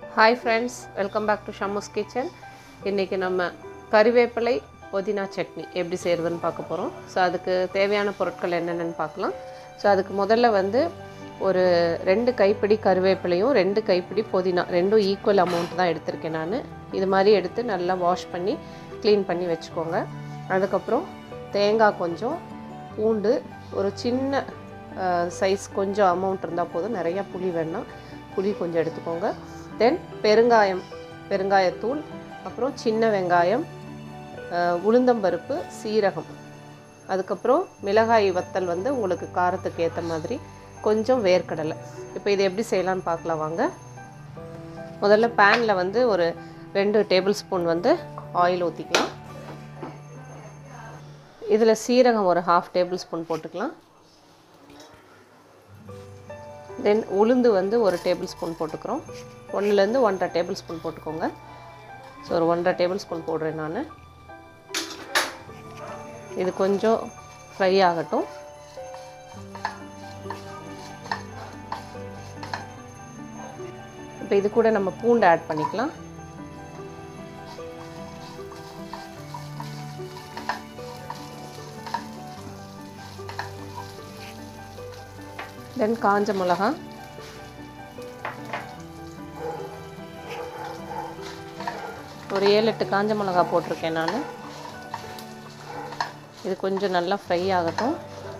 hi friends welcome back to Shammu's kitchen இன்றைக்கி நம்ம கறிவேப்பிலை புதினா சட்னி எப்படி செய்கிறதுன்னு பார்க்க போகிறோம் ஸோ அதுக்கு தேவையான பொருட்கள் என்னென்னு பார்க்கலாம் ஸோ அதுக்கு முதல்ல வந்து ஒரு ரெண்டு கைப்பிடி கருவேப்பிலையும் ரெண்டு கைப்பிடி புதினா ரெண்டும் ஈக்குவல் அமௌண்ட் தான் எடுத்திருக்கேன் நான் இது மாதிரி எடுத்து நல்லா வாஷ் பண்ணி க்ளீன் பண்ணி வச்சுக்கோங்க அதுக்கப்புறம் தேங்காய் கொஞ்சம் பூண்டு ஒரு சின்ன சைஸ் கொஞ்சம் அமௌண்ட் இருந்தால் போதும் நிறையா புளி வேணாம் புளி கொஞ்சம் எடுத்துக்கோங்க தென் பெருங்காயம் பெருங்காயத்தூள் அப்புறம் சின்ன வெங்காயம் அஹ், உளுந்தம்பருப்பு சீரகம் அதுக்கப்புறம் மிளகாய் வத்தல் வந்து உங்களுக்கு காரத்துக்கு ஏற்ற மாதிரி கொஞ்சம் வேர்க்கடலை இப்போ இது எப்படி செய்யலாம்னு பார்க்கலாம் வாங்க முதல்ல பேனில் வந்து ஒரு ரெண்டு டேபிள் ஸ்பூன் வந்து ஆயில் ஊற்றிக்கலாம் இதில் சீரகம் ஒரு ஹாஃப் டேபிள் ஸ்பூன் போட்டுக்கலாம் தென் உளுந்து வந்து ஒரு டேபிள் ஸ்பூன் போட்டுக்கிறோம் ஒன்றுலேருந்து ஒன்றரை டேபிள் ஸ்பூன் போட்டுக்கோங்க ஸோ ஒரு ஒன்றரை டேபிள் ஸ்பூன் போடுறேன் நான் இது கொஞ்சம் ஃப்ரை ஆகட்டும் இப்போ இது கூட நம்ம பூண்டு ஆட் பண்ணிக்கலாம் தென் காஞ்ச மிளகா ஒரு ஏழு எட்டு காஞ்ச மிளகா போட்டிருக்கேன் நான் இது கொஞ்சம் நல்லா ஃப்ரை ஆகட்டும்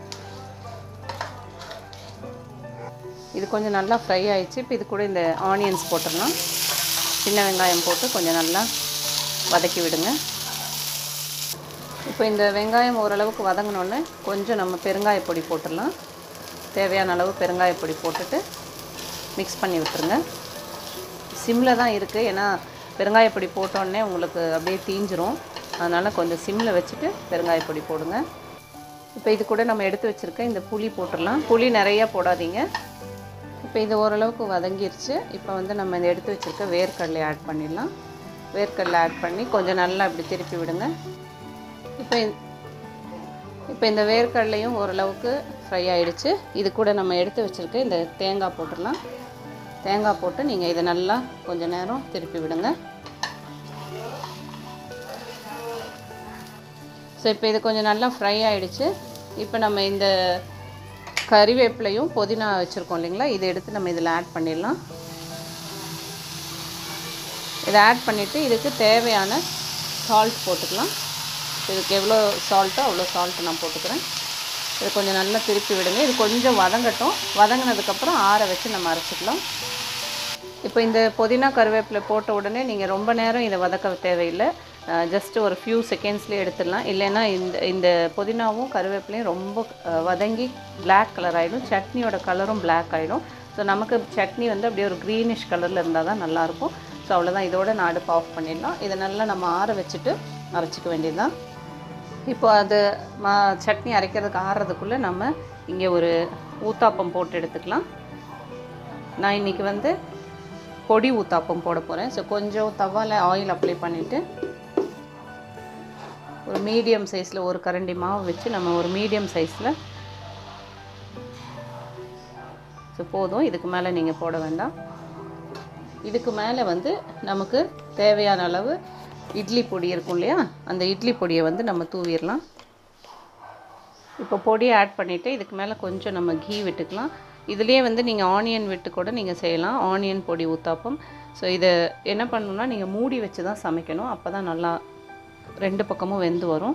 இது கொஞ்சம் நல்லா ஃப்ரை ஆயிடுச்சு இப்போ இது கூட இந்த ஆனியன்ஸ் போட்டுடலாம் சின்ன வெங்காயம் போட்டு கொஞ்சம் நல்லா வதக்கி விடுங்க இப்போ இந்த வெங்காயம் ஓரளவுக்கு வதங்கினோடனே கொஞ்சம் நம்ம பெருங்காய பொடி போட்டுடலாம் தேவையான அளவு பெருங்காய பொடி போட்டுட்டு மிக்ஸ் பண்ணி விட்டுருங்க சிம்மில் தான் இருக்குது ஏன்னா பெருங்காய பொடி போட்டோடனே உங்களுக்கு அப்படியே தீஞ்சிரும் அதனால் கொஞ்சம் சிம்மில் வச்சுட்டு பெருங்காய பொடி போடுங்க இப்போ இது கூட நம்ம எடுத்து வச்சுருக்க இந்த புளி போட்டுடலாம் புளி நிறையா போடாதீங்க இப்போ இது ஓரளவுக்கு வதங்கிருச்சு இப்போ வந்து நம்ம இந்த எடுத்து வச்சுருக்க வேர்க்கடலை ஆட் பண்ணிடலாம் வேர்க்கடலை ஆட் பண்ணி கொஞ்சம் நல்லா இப்படி திருப்பி விடுங்க இப்போ இந்த- இப்போ இந்த வேர்க்கடலையும் ஓரளவுக்கு ஃப்ரை ஆயிடுச்சு இது கூட நம்ம எடுத்து வச்சுருக்க இந்த தேங்காய் போட்டுடலாம் தேங்காய் போட்டு நீங்கள் இதை நல்லா கொஞ்சம் நேரம் திருப்பி விடுங்க ஸோ இப்போ இது கொஞ்சம் நல்லா ஃப்ரை ஆயிடுச்சு இப்போ நம்ம இந்த கறிவேப்பிலையும் புதினா வச்சுருக்கோம் இல்லைங்களா இதை எடுத்து நம்ம இதில் ஆட் பண்ணிடலாம் இதை ஆட் பண்ணிவிட்டு இதுக்கு தேவையான சால்ட் போட்டுக்கலாம் இதுக்கு எவ்வளோ சால்ட்டோ அவ்வளோ சால்ட்டு நான் போட்டுக்கிறேன் இது கொஞ்சம் நல்லா திருப்பி விடுங்க இது கொஞ்சம் வதங்கட்டும் வதங்கினதுக்கப்புறம் ஆற வச்சு நம்ம அரைச்சிக்கலாம் இப்போ இந்த புதினா கருவேப்பிலை போட்ட உடனே நீங்கள் ரொம்ப நேரம் இதை வதக்க தேவையில்லை ஜஸ்ட் ஒரு ஃபியூ செகண்ட்ஸ்லேயே எடுத்துடலாம் இல்லைன்னா இந்த இந்த புதினாவும் கருவேப்பிலையும் ரொம்ப அஹ், வதங்கி பிளாக் கலர் ஆகிடும் சட்னியோட கலரும் பிளாக் ஆகிடும் ஸோ நமக்கு சட்னி வந்து அப்படியே ஒரு க்ரீனிஷ் கலரில் இருந்தால் தான் நல்லாயிருக்கும் ஸோ அவ்வளோதான் இதோட நான் அடுப்பு ஆஃப் பண்ணிடலாம் இதை நல்லா நம்ம ஆற வச்சுட்டு அரைச்சிக்க வேண்டியதுதான் இப்போ அது மா சட்னி அரைக்கிறதுக்கு ஆறுறதுக்குள்ளே நம்ம இங்கே ஒரு ஊத்தாப்பம் போட்டு எடுத்துக்கலாம் நான் இன்றைக்கி வந்து பொடி ஊத்தாப்பம் போட போகிறேன் ஸோ கொஞ்சம் தவால ஆயில் அப்ளை பண்ணிவிட்டு ஒரு மீடியம் சைஸில் ஒரு கரண்டி மாவு வச்சு நம்ம ஒரு மீடியம் சைஸில் ஸோ போதும் இதுக்கு மேலே நீங்கள் போட வேண்டாம் இதுக்கு மேலே வந்து நமக்கு தேவையான அளவு இட்லி பொடி இருக்கும் இல்லையா அந்த இட்லி பொடியை வந்து நம்ம தூவிடலாம் இப்போ பொடியை ஆட் பண்ணிவிட்டு இதுக்கு மேலே கொஞ்சம் நம்ம கீ விட்டுக்கலாம் இதுலேயே வந்து நீங்கள் ஆனியன் விட்டு கூட நீங்கள் செய்யலாம் ஆனியன் பொடி ஊத்தாப்பம் ஸோ இதை என்ன பண்ணணும்னா நீங்கள் மூடி வச்சு தான் சமைக்கணும் அப்போ தான் நல்லா ரெண்டு பக்கமும் வெந்து வரும்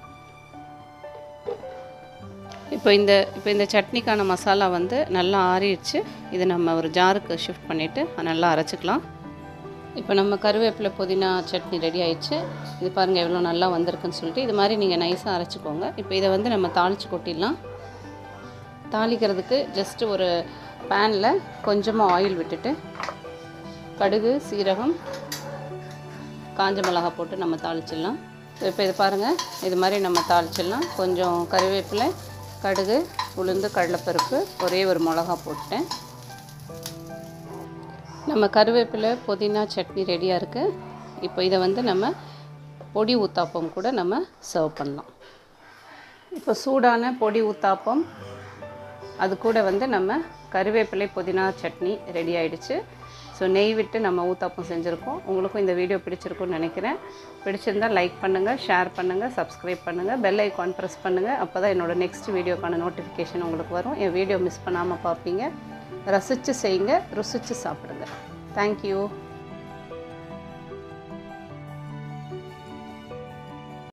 இப்போ இந்த இப்போ இந்த சட்னிக்கான மசாலா வந்து நல்லா ஆறிடுச்சு இதை நம்ம ஒரு ஜாருக்கு ஷிஃப்ட் பண்ணிவிட்டு நல்லா அரைச்சிக்கலாம் இப்போ நம்ம கருவேப்பிலை புதினா சட்னி ரெடி ஆயிடுச்சு இது பாருங்கள் எவ்வளோ நல்லா வந்திருக்குன்னு சொல்லிட்டு இது மாதிரி நீங்கள் நைஸாக அரைச்சிக்கோங்க இப்போ இதை வந்து நம்ம தாளித்து கொட்டிடலாம் தாளிக்கிறதுக்கு ஜஸ்ட்டு ஒரு பேனில் கொஞ்சமாக ஆயில் விட்டுட்டு கடுகு சீரகம் காஞ்ச மிளகா போட்டு நம்ம தாளிச்சிடலாம் இப்போ இது பாருங்கள் இது மாதிரி நம்ம தாளிச்சிடலாம் கொஞ்சம் கருவேப்பிலை கடுகு உளுந்து கடலைப்பருப்பு ஒரே ஒரு மிளகா போட்டேன் நம்ம கருவேப்பிலை புதினா சட்னி ரெடியாக இருக்குது இப்போ இதை வந்து நம்ம பொடி ஊத்தாப்பம் கூட நம்ம சர்வ் பண்ணலாம் இப்போ சூடான பொடி ஊத்தாப்பம் அது கூட வந்து நம்ம கருவேப்பிலை புதினா சட்னி ரெடி ஆயிடுச்சு ஸோ நெய் விட்டு நம்ம ஊத்தாப்பம் செஞ்சுருக்கோம் உங்களுக்கும் இந்த வீடியோ பிடிச்சிருக்கும்னு நினைக்கிறேன் பிடிச்சிருந்தால் லைக் பண்ணுங்கள் ஷேர் பண்ணுங்கள் சப்ஸ்கிரைப் பண்ணுங்கள் பெல் ஐக்கான் ப்ரெஸ் பண்ணுங்கள் அப்போ தான் என்னோடய நெக்ஸ்ட் வீடியோக்கான நோட்டிஃபிகேஷன் உங்களுக்கு வரும் என் வீடியோ மிஸ் பண்ணாமல் பார்ப்பீங்க ரசித்து செய்யுங்க ருசித்து சாப்பிடுங்க தேங்க்யூ